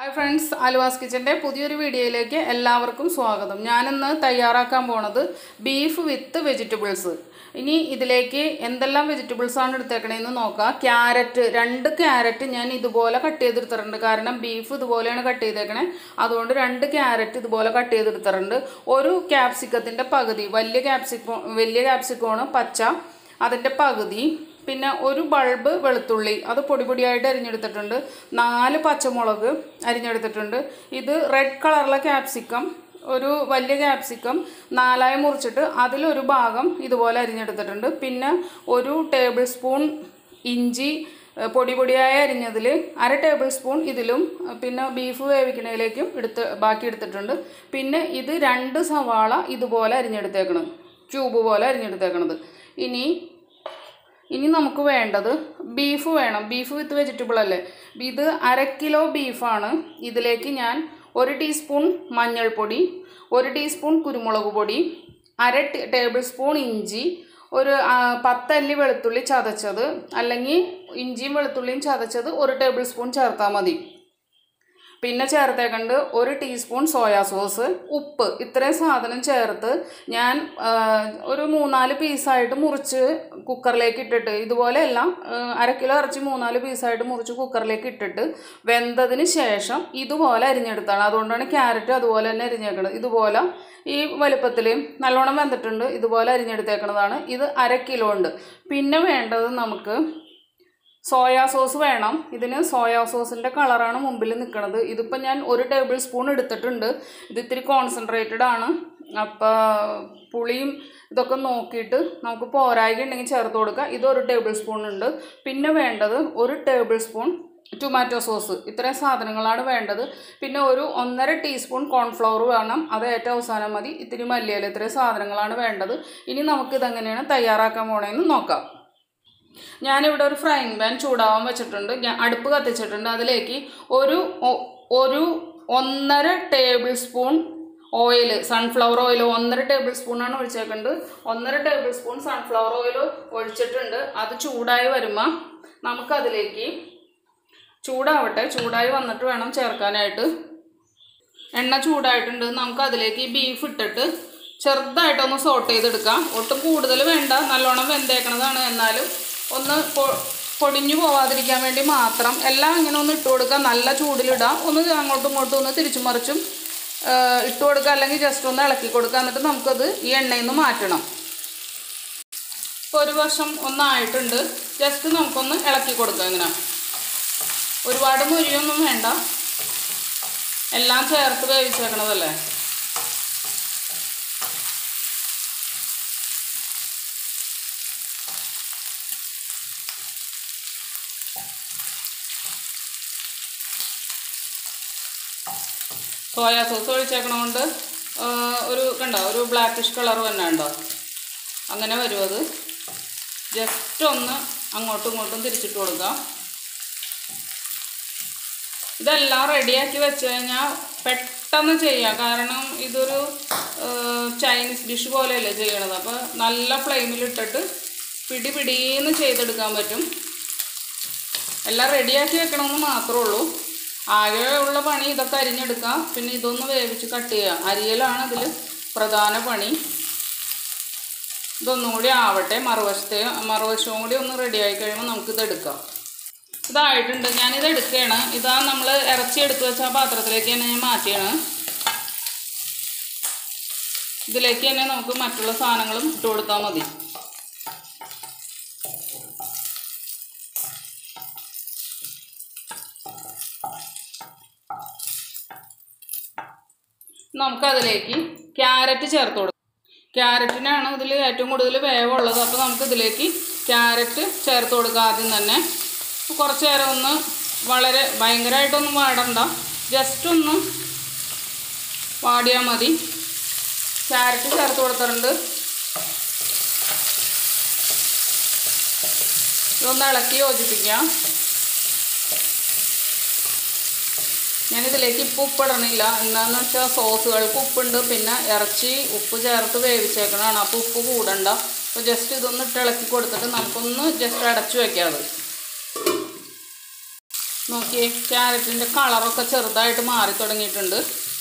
hi friends അലുവാസ് കിച്ചൻ്റെ പുതിയൊരു വീഡിയോയിലേക്ക് എല്ലാവർക്കും സ്വാഗതം ഞാനിന്ന് തയ്യാറാക്കാൻ പോണത് ബീഫ് വിത്ത് വെജിറ്റബിൾസ് ഇനി ഇതിലേക്ക് എന്തെല്ലാം വെജിറ്റബിൾസ് ആണ് എടുത്തേക്കണേന്ന് നോക്കാം ക്യാരറ്റ് രണ്ട് ക്യാരറ്റ് ഞാൻ ഇതുപോലെ കട്ട് ചെയ്തെടുത്തിട്ടുണ്ട് കാരണം ബീഫ് ഇതുപോലെയാണ് കട്ട് ചെയ്തേക്കണേ അതുകൊണ്ട് രണ്ട് ക്യാരറ്റ് ഇതുപോലെ കട്ട് ചെയ്തെടുത്തിട്ടുണ്ട് ഒരു ക്യാപ്സിക്കത്തിൻ്റെ പകുതി വലിയ ക്യാപ്സിക്കോ വലിയ ക്യാപ്സിക്കോണ് പച്ച അതിൻ്റെ പകുതി പിന്നെ ഒരു ബൾബ് വെളുത്തുള്ളി അത് പൊടി പൊടിയായിട്ട് അരിഞ്ഞെടുത്തിട്ടുണ്ട് നാല് പച്ചമുളക് അരിഞ്ഞെടുത്തിട്ടുണ്ട് ഇത് റെഡ് കളറിലെ ക്യാപ്സിക്കം ഒരു വലിയ ക്യാപ്സിക്കം നാലായി മുറിച്ചിട്ട് അതിലൊരു ഭാഗം ഇതുപോലെ അരിഞ്ഞെടുത്തിട്ടുണ്ട് പിന്നെ ഒരു ടേബിൾ സ്പൂൺ ഇഞ്ചി ഏഹ്, പൊടി പൊടിയായി അരിഞ്ഞതിൽ അര ടേബിൾ സ്പൂൺ ഇതിലും ഏഹ്, പിന്നെ ബീഫ് വേവിക്കണതിലേക്കും എടുത്ത് ബാക്കി എടുത്തിട്ടുണ്ട് പിന്നെ ഇത് രണ്ട് സവാള ഇതുപോലെ അരിഞ്ഞെടുത്തേക്കണം ക്യൂബ് പോലെ അരിഞ്ഞെടുത്തേക്കണത് ഇനി ഇനി നമുക്ക് വേണ്ടത് ബീഫ് വേണം ബീഫ് വിത്ത് വെജിറ്റബിൾ അല്ലേ ഇത് അര കിലോ ബീഫാണ് ഇതിലേക്ക് ഞാൻ ഒരു ടീസ്പൂൺ മഞ്ഞൾപ്പൊടി ഒരു ടീസ്പൂൺ കുരുമുളക് പൊടി അര ടേ- ടേബിൾ സ്പൂൺ ഇഞ്ചി ഒരു ആ, പത്തല്ലി വെളുത്തുള്ളി ചതച്ചത് അല്ലെങ്കിൽ ഇഞ്ചിയും വെളുത്തുള്ളിയും ചതച്ചത് ഒരു ടേബിൾ സ്പൂൺ ചേർത്താൽ മതി പിന്നെ ചേർത്തേക്കണ്ട് ഒരു ടീസ്പൂൺ സോയാ സോസ് ഉപ്പ് ഇത്രയും സാധനം ചേർത്ത് ഞാൻ ആ, ഒരു മൂന്നാല് പീസായിട്ട് മുറിച്ച് കുക്കറിലേക്ക് ഇട്ടിട്ട് ഇതുപോലെയല്ല ആ, അര കിലോ ഇറച്ചി മൂന്നാല് പീസായിട്ട് മുറിച്ച് കുക്കറിലേക്ക് ഇട്ടിട്ട് വെന്തതിന് ശേഷം ഇതുപോലെ അരിഞ്ഞെടുത്താണ് അതുകൊണ്ടാണ് ക്യാരറ്റ് അതുപോലെ തന്നെ അരിഞ്ഞേക്കണത് ഇതുപോലെ ഈ വലുപ്പത്തിൽ നല്ലോണം വെന്തിട്ടുണ്ട് ഇതുപോലെ അരിഞ്ഞെടുത്തേക്കണതാണ് ഇത് അര കിലോ ഉണ്ട് പിന്നെ വേണ്ടത് നമുക്ക് സോയാ സോസ് വേണം ഇതിന് സോയാ സോസിൻ്റെ കളറാണ് മുമ്പിൽ നിൽക്കുന്നത് ഇതിപ്പോൾ ഞാൻ ഒരു ടേബിൾ സ്പൂൺ എടുത്തിട്ടുണ്ട് ഇത് ഇത്തിരി കോൺസെൻട്രേറ്റഡ് ആണ് അപ്പോൾ പുളിയും ഇതൊക്കെ നോക്കിയിട്ട് നമുക്ക് പോരായ്ക ഉണ്ടെങ്കിൽ ചേർത്ത് കൊടുക്കുക ഇതൊരു ടേബിൾ സ്പൂൺ ഉണ്ട് പിന്നെ വേണ്ടത് ഒരു ടേബിൾ സ്പൂൺ ടൊമാറ്റോ സോസ് ഇത്രയും സാധനങ്ങളാണ് വേണ്ടത് പിന്നെ ഒരു ഒന്നര ടീസ്പൂൺ കോൺഫ്ലവർ വേണം അത് ഏറ്റവും അവസാനം മതി ഇത്തിരി മല്ലിയില ഇത്രയും സാധനങ്ങളാണ് വേണ്ടത് ഇനി നമുക്കിതെങ്ങനെയാണ് തയ്യാറാക്കാൻ പോണേന്ന് നോക്കാം ഞാനിവിടെ ഒരു ഫ്രൈങ് പാൻ ചൂടാവാൻ വെച്ചിട്ടുണ്ട് ഞാൻ അടുപ്പ് കത്തിച്ചിട്ടുണ്ട് അതിലേക്ക് ഒരു ഒ- ഒരു ഒന്നര tablespoon oil sunflower oil ഒന്നര ടേബിൾ സ്പൂണാണ് ഒഴിച്ചേക്കുന്നത് ഒന്നര ടേബിൾ സ്പൂൺ സൺഫ്ലവർ ഓയിൽ ഒഴിച്ചിട്ടുണ്ട് അത് ചൂടായി വരുമ്പോൾ നമുക്കതിലേക്ക് ചൂടാവട്ടെ ചൂടായി വന്നിട്ട് വേണം ചേർക്കാനായിട്ട് എണ്ണ ചൂടായിട്ടുണ്ട് നമുക്ക് അതിലേക്ക് ഈ ബീഫ് ഇട്ടിട്ട് ചെറുതായിട്ടൊന്ന് സോട്ട് ചെയ്തെടുക്കാം ഒട്ടും കൂടുതൽ വേണ്ട നല്ലോണം വെന്തേക്കണതാണ് എന്നാലും ഒന്ന് പൊ- പൊടിഞ്ഞു പോവാതിരിക്കാൻ വേണ്ടി മാത്രം എല്ലാം ഇങ്ങനെ ഒന്ന് ഇട്ട് കൊടുക്കുക നല്ല ചൂടിലിടാം ഒന്ന് അങ്ങോട്ടും ഇങ്ങോട്ടും ഒന്ന് തിരിച്ചും മറിച്ചും ആ, ഇട്ട് കൊടുക്കുക അല്ലെങ്കിൽ ജസ്റ്റ് ഒന്ന് ഇളക്കി കൊടുക്കുക എന്നിട്ട് നമുക്കത് ഈ എണ്ണയിൽ നിന്ന് മാറ്റണം ഇപ്പോൾ ഒരു വശം ഒന്നായിട്ടുണ്ട് ജസ്റ്റ് നമുക്കൊന്ന് ഇളക്കി കൊടുക്കുക ഇങ്ങനെ ഒരുപാട് മുരിയൊന്നും വേണ്ട എല്ലാം ചേർത്ത് വേവിച്ചേക്കണതല്ലേ സോയാ സോസ് ഒഴിച്ചേക്കണോണ്ട് ആ, ഒരു കണ്ടോ ഒരു ബ്ലാക്കിഷ് കളർ തന്നെ ഉണ്ടോ അങ്ങനെ വരും അത് ജസ്റ്റ് ഒന്ന് അങ്ങോട്ടും ഇങ്ങോട്ടും തിരിച്ചിട്ട് കൊടുക്കാം ഇതെല്ലാം റെഡിയാക്കി വെച്ച് കഴിഞ്ഞാൽ പെട്ടെന്ന് ചെയ്യാം കാരണം ഇതൊരു ഏഹ്, ചൈനീസ് ഡിഷ് പോലെയല്ലേ ചെയ്യണത് അപ്പോൾ നല്ല ഫ്ലെയിമിൽ ഇട്ടിട്ട് പിടി പിടിയെന്ന് ചെയ്തെടുക്കാൻ പറ്റും എല്ലാം റെഡിയാക്കി വെക്കണമെന്ന് മാത്രമേ ഉള്ളൂ ആകെ ഉള്ള പണി ഇതൊക്കെ അരിഞ്ഞെടുക്കാം പിന്നെ ഇതൊന്ന് വേവിച്ച് കട്ട് ചെയ്യാം അരിയലാണ് ഇതിൽ പ്രധാന പണി ഇതൊന്നും കൂടി ആവട്ടെ മറുവശത്തെ മറുവശവും കൂടി ഒന്ന് റെഡിയായി കഴിയുമ്പോൾ നമുക്കിത് എടുക്കാം ഇതായിട്ടുണ്ട് ഞാനിത് എടുക്കുകയാണ് ഇതാ നമ്മൾ ഇറച്ചി എടുത്തു വെച്ച ആ പാത്രത്തിലേക്ക് തന്നെ ഞാൻ മാറ്റിയാണ് ഇതിലേക്ക് തന്നെ നമുക്ക് മറ്റുള്ള സാധനങ്ങളും ഇട്ട് കൊടുത്താൽ മതി നമുക്കതിലേക്ക് ക്യാരറ്റ് ചേർത്ത് കൊടുക്കാം ക്യാരറ്റിനാണ് ഇതിൽ ഏറ്റവും കൂടുതൽ വേവുള്ളത് അപ്പോൾ നമുക്ക് ഇതിലേക്ക് ക്യാരറ്റ് ചേർത്ത് കൊടുക്കാം ആദ്യം തന്നെ കുറച്ച് നേരം ഒന്ന് വളരെ ഭയങ്കരമായിട്ടൊന്നും വാടണ്ട ജസ്റ്റ് ഒന്ന് വാടിയാൽ മതി ക്യാരറ്റ് ചേർത്ത് കൊടുത്തിട്ടുണ്ട് ഇതൊന്ന് ഇളക്കി യോജിപ്പിക്കാം ഞാനിതിലേക്ക് ഇപ്പം ഉപ്പിടണില്ല എന്താണെന്ന് വെച്ചാൽ സോസുകൾക്ക് ഉപ്പുണ്ട് പിന്നെ ഇറച്ചി ഉപ്പ് ചേർത്ത് വേവിച്ചേക്കണതാണ് അപ്പോൾ ഉപ്പ് കൂടണ്ട അപ്പോൾ ജസ്റ്റ് ഇതൊന്ന് ഇട്ട് ഇളക്കി കൊടുത്തിട്ട് നമുക്കൊന്ന് ജസ്റ്റ് അടച്ചു വെക്കാം അത് നോക്കിയേ ക്യാരറ്റിൻ്റെ കളറൊക്കെ ചെറുതായിട്ട് മാറി തുടങ്ങിയിട്ടുണ്ട്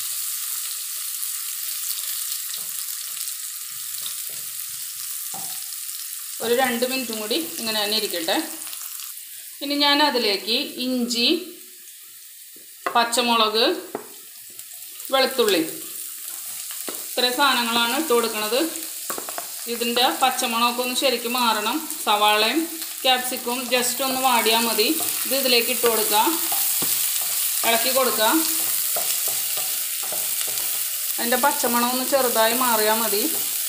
ഒരു രണ്ട് മിനിറ്റും കൂടി ഇങ്ങനെ തന്നെ ഇരിക്കട്ടെ ഇനി ഞാൻ അതിലേക്ക് ഇഞ്ചി പച്ചമുളക് വെളുത്തുള്ളി ഇത്രയും സാധനങ്ങളാണ് ഇട്ട് കൊടുക്കുന്നത് ഇതിൻ്റെ പച്ചമുളകൊക്കെ ഒന്ന് ശരിക്കും മാറണം സവാളയും ക്യാപ്സിക്കും ജസ്റ്റ് ഒന്ന് വാടിയാൽ മതി ഇത് ഇതിലേക്ക് ഇട്ട് കൊടുക്കുക ഇളക്കി കൊടുക്കുക അതിൻ്റെ പച്ചമണം ഒന്ന് ചെറുതായി മാറിയാൽ മതി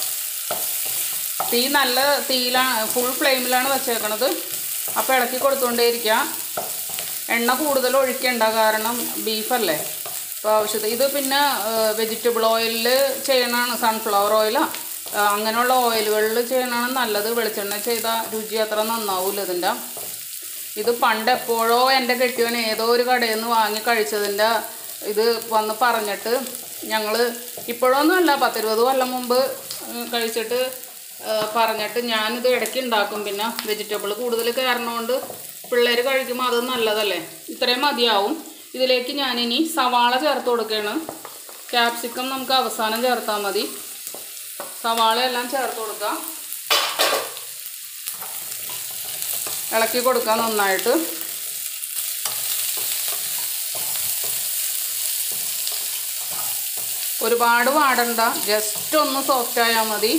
തീ നല്ല തീയിലാണ് ഫുൾ ഫ്ലെയിമിലാണ് വെച്ചേക്കണത് അപ്പോൾ ഇളക്കി കൊടുത്തുകൊണ്ടേയിരിക്കുക എണ്ണ കൂടുതൽ ഒഴിക്കണ്ട കാരണം ബീഫല്ലേ അപ്പോൾ ആവശ്യത്തിന് ഇത് പിന്നെ വെജിറ്റബിൾ ഓയിലിൽ ചെയ്യണതാണ് സൺഫ്ലവർ ഓയിലാ ആ, അങ്ങനെയുള്ള ഓയിലുകളിൽ ചെയ്യണതാണ് നല്ലത് വെളിച്ചെണ്ണ ചെയ്താൽ രുചി അത്ര നന്നാവില്ല ഇതിൻ്റെ ഇത് പണ്ട് എപ്പോഴോ എൻ്റെ കെട്ടിയവൻ ഏതോ ഒരു കടയിൽ നിന്ന് വാങ്ങി കഴിച്ചതിൻ്റെ ഇത് വന്ന് പറഞ്ഞിട്ട് ഞങ്ങൾ ഇപ്പോഴൊന്നും അല്ല പത്തിരുപത് കൊല്ലം മുമ്പ് ഉം, കഴിച്ചിട്ട് ആ, പറഞ്ഞിട്ട് ഞാനിത് ഇടയ്ക്ക് ഉണ്ടാക്കും പിന്നെ വെജിറ്റബിൾ കൂടുതൽ കയറണോണ്ട് പിള്ളേർ കഴിക്കുമ്പോൾ അത് നല്ലതല്ലേ ഇത്രയും മതിയാവും ഇതിലേക്ക് ഞാനിനി സവാള ചേർത്ത് കൊടുക്കുകയാണ് ക്യാപ്സിക്കം നമുക്ക് അവസാനം ചേർത്താൽ മതി സവാള എല്ലാം ചേർത്ത് കൊടുക്കാം ഇളക്കി കൊടുക്കാം നന്നായിട്ട് ഒരുപാട് വാടണ്ട ജസ്റ്റ് ഒന്ന് സോഫ്റ്റ് ആയാൽ മതി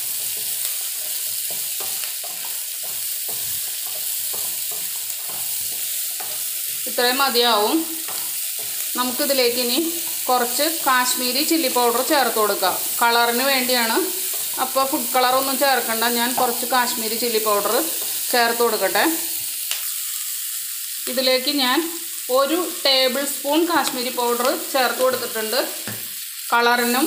ഇത്രയും മതിയാവും നമുക്കിതിലേക്ക് ഇനി കുറച്ച് കാശ്മീരി ചില്ലി പൗഡർ ചേർത്ത് കൊടുക്കാം കളറിന് വേണ്ടിയാണ് അപ്പോൾ ഫുഡ് കളറൊന്നും ചേർക്കണ്ട ഞാൻ കുറച്ച് കാശ്മീരി ചില്ലി പൗഡർ ചേർത്ത് കൊടുക്കട്ടെ ഇതിലേക്ക് ഞാൻ ഒരു ടേബിൾ സ്പൂൺ കാശ്മീരി പൗഡർ ചേർത്ത് കൊടുത്തിട്ടുണ്ട് കളറിനും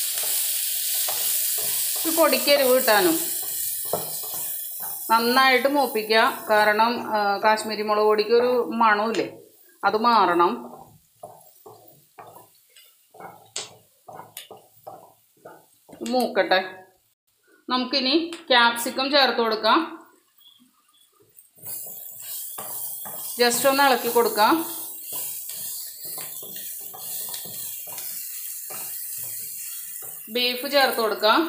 ഈ പൊടിക്ക് എരിവ് കിട്ടാനും നന്നായിട്ട് മൂപ്പിക്കുക കാരണം ആ, കാശ്മീരി മുളക് പൊടിക്ക് ഒരു മണമില്ലേ അത് മാറണം മൂക്കട്ടെ നമുക്കിനി ക്യാപ്സിക്കം ചേർത്ത് കൊടുക്കാം ജസ്റ്റ് ഒന്ന് ഇളക്കി കൊടുക്കാം ബീഫ് ചേർത്ത് കൊടുക്കാം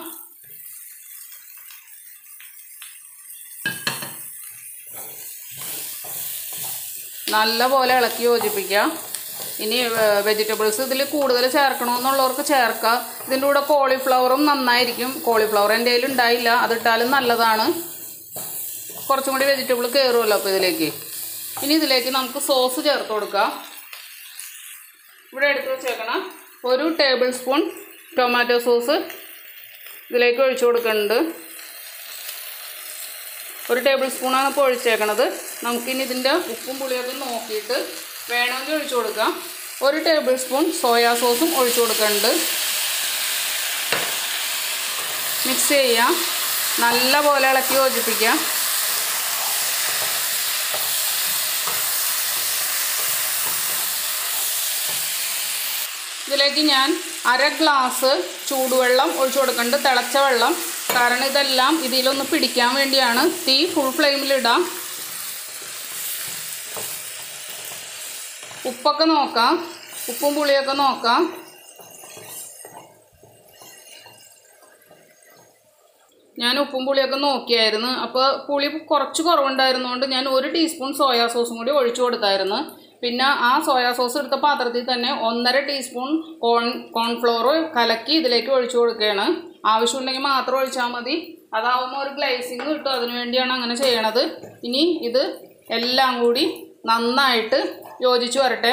നല്ല പോലെ ഇളക്കി യോജിപ്പിക്കുക ഇനി വെജിറ്റബിൾസ് ഇതിൽ കൂടുതൽ ചേർക്കണമെന്നുള്ളവർക്ക് ചേർക്കുക ഇതിൻ്റെ കൂടെ കോളിഫ്ലവറും നന്നായിരിക്കും കോളിഫ്ലവർ എൻ്റെ കയ്യിൽ ഉണ്ടായില്ല അതിട്ടാലും നല്ലതാണ് കുറച്ചും കൂടി വെജിറ്റബിൾ കയറുമല്ലോ അപ്പോൾ ഇതിലേക്ക് ഇനി ഇതിലേക്ക് നമുക്ക് സോസ് ചേർത്ത് കൊടുക്കാം ഇവിടെ എടുത്ത് വെച്ചേക്കണം ഒരു ടേബിൾ സ്പൂൺ ടൊമാറ്റോ സോസ് ഇതിലേക്ക് ഒഴിച്ചു കൊടുക്കുന്നുണ്ട് ഒരു ടേബിൾ സ്പൂണാണ് ഇപ്പോൾ ഒഴിച്ചേക്കണത് നമുക്കിനി ഇതിൻ്റെ ഉപ്പും പുളിയൊക്കെ നോക്കിയിട്ട് വേണമെങ്കിൽ ഒഴിച്ചു കൊടുക്കാം ഒരു ടേബിൾ സ്പൂൺ സോയാ സോസും ഒഴിച്ചു കൊടുക്കുന്നുണ്ട് മിക്സ് ചെയ്യാം നല്ല പോലെ ഇളക്കി യോജിപ്പിക്കാം ഇതിലേക്ക് ഞാൻ അര ഗ്ലാസ് ചൂടുവെള്ളം ഒഴിച്ചു കൊടുക്കുന്നുണ്ട് തിളച്ച വെള്ളം കാരണം ഇതെല്ലാം ഇതിലൊന്ന് പിടിക്കാൻ വേണ്ടിയാണ് തീ ഫുൾ ഫ്ലെയിമിലിടാം ഉപ്പൊക്കെ നോക്കാം ഉപ്പും പുളിയൊക്കെ നോക്കാം ഞാൻ ഉപ്പും പുളിയൊക്കെ നോക്കിയായിരുന്നു അപ്പോൾ പുളി കുറച്ച് കുറവുണ്ടായിരുന്നുകൊണ്ട് ഞാൻ ഒരു ടീസ്പൂൺ സോയാ സോസും കൂടി ഒഴിച്ചു കൊടുത്തായിരുന്നു പിന്നെ ആ സോയാ സോസ് എടുത്ത പാത്രത്തിൽ തന്നെ ഒന്നര ടീസ്പൂൺ കോൺ കോൺഫ്ലോർ കലക്കി ഇതിലേക്ക് ഒഴിച്ചു കൊടുക്കുകയാണ് ആവശ്യമുണ്ടെങ്കിൽ മാത്രം ഒഴിച്ചാൽ മതി അതാവുമ്പോൾ ഒരു ഗ്ലേസിങ് കിട്ടും അതിനു വേണ്ടിയാണ് അങ്ങനെ ചെയ്യണത് ഇനി ഇത് എല്ലാം കൂടി നന്നായിട്ട് യോജിച്ച് വരട്ടെ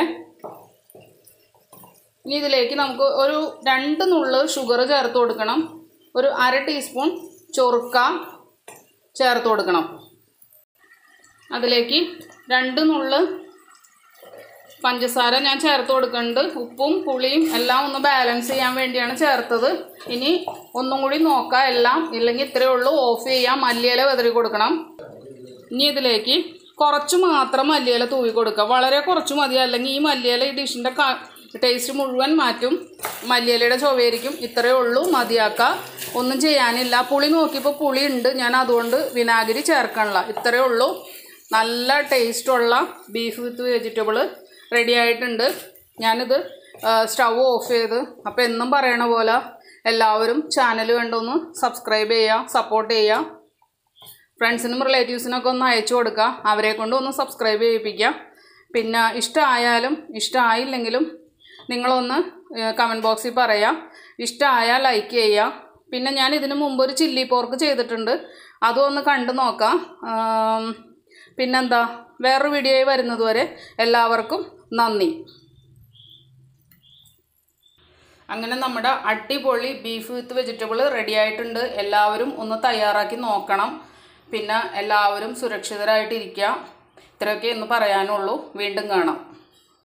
ഇനി ഇതിലേക്ക് നമുക്ക് ഒരു രണ്ട് നുള്ള് ഷുഗർ ചേർത്ത് കൊടുക്കണം ഒരു അര ടീസ്പൂൺ ചൊറുക്ക ചേർത്ത് കൊടുക്കണം അതിലേക്ക് രണ്ട് നുള്ള് പഞ്ചസാര ഞാൻ ചേർത്ത് കൊടുക്കുന്നുണ്ട് ഉപ്പും പുളിയും എല്ലാം ഒന്ന് ബാലൻസ് ചെയ്യാൻ വേണ്ടിയാണ് ചേർത്തത് ഇനി ഒന്നും കൂടി നോക്കാം എല്ലാം ഇല്ലെങ്കിൽ ഇത്രയേ ഉള്ളൂ ഓഫ് ചെയ്യാം മല്ലിയില വെതറി കൊടുക്കണം ഇനി ഇതിലേക്ക് കുറച്ച് മാത്രം മല്ലിയില തൂവി കൊടുക്കുക വളരെ കുറച്ച് മതി അല്ലെങ്കിൽ ഈ മല്ലിയില ഈ ഡിഷിൻ്റെ ടേസ്റ്റ് മുഴുവൻ മാറ്റും മല്ലിയിലയുടെ ചൊവയായിരിക്കും ഇത്രയേ ഉള്ളൂ മതിയാക്കുക ഒന്നും ചെയ്യാനില്ല പുളി നോക്കിയപ്പോൾ പുളി ഉണ്ട് ഞാൻ അതുകൊണ്ട് വിനാഗിരി ചേർക്കണില്ല ഇത്രയേ ഉള്ളൂ നല്ല ടേസ്റ്റുള്ള ബീഫ് വിത്ത് വെജിറ്റബിൾ റെഡി ആയിട്ടുണ്ട് ഞാനിത് സ്റ്റവ് ഓഫ് ചെയ്ത് അപ്പോൾ എന്നും പറയണ പോലെ എല്ലാവരും ചാനൽ കണ്ടൊന്ന് സബ്സ്ക്രൈബ് ചെയ്യുക സപ്പോർട്ട് ചെയ്യുക ഫ്രണ്ട്സിനും റിലേറ്റീവ്സിനൊക്കെ ഒന്ന് അയച്ചു കൊടുക്കുക അവരെ കൊണ്ട് ഒന്ന് സബ്സ്ക്രൈബ് ചെയ്യിപ്പിക്കുക പിന്നെ ഇഷ്ടമായാലും ഇഷ്ടമായില്ലെങ്കിലും നിങ്ങളൊന്ന് കമൻറ്റ് ബോക്സിൽ പറയാം ഇഷ്ടമായാൽ ലൈക്ക് ചെയ്യുക പിന്നെ ഞാൻ ഇതിന് മുമ്പ് ഒരു ചില്ലി പോർക്ക് ചെയ്തിട്ടുണ്ട് അതും ഒന്ന് കണ്ടു നോക്കാം ആം, പിന്നെന്താ വേറൊരു വീഡിയോയിൽ വരുന്നത് വരെ എല്ലാവർക്കും നന്ദി അങ്ങനെ നമ്മുടെ അടിപൊളി ബീഫ് വിത്ത് വെജിറ്റബിൾ റെഡി ആയിട്ടുണ്ട് എല്ലാവരും ഒന്ന് തയ്യാറാക്കി നോക്കണം പിന്നെ എല്ലാവരും സുരക്ഷിതരായിട്ടിരിക്കുക ഇത്രയൊക്കെ ഒന്ന് പറയാനുള്ളൂ വീണ്ടും കാണാം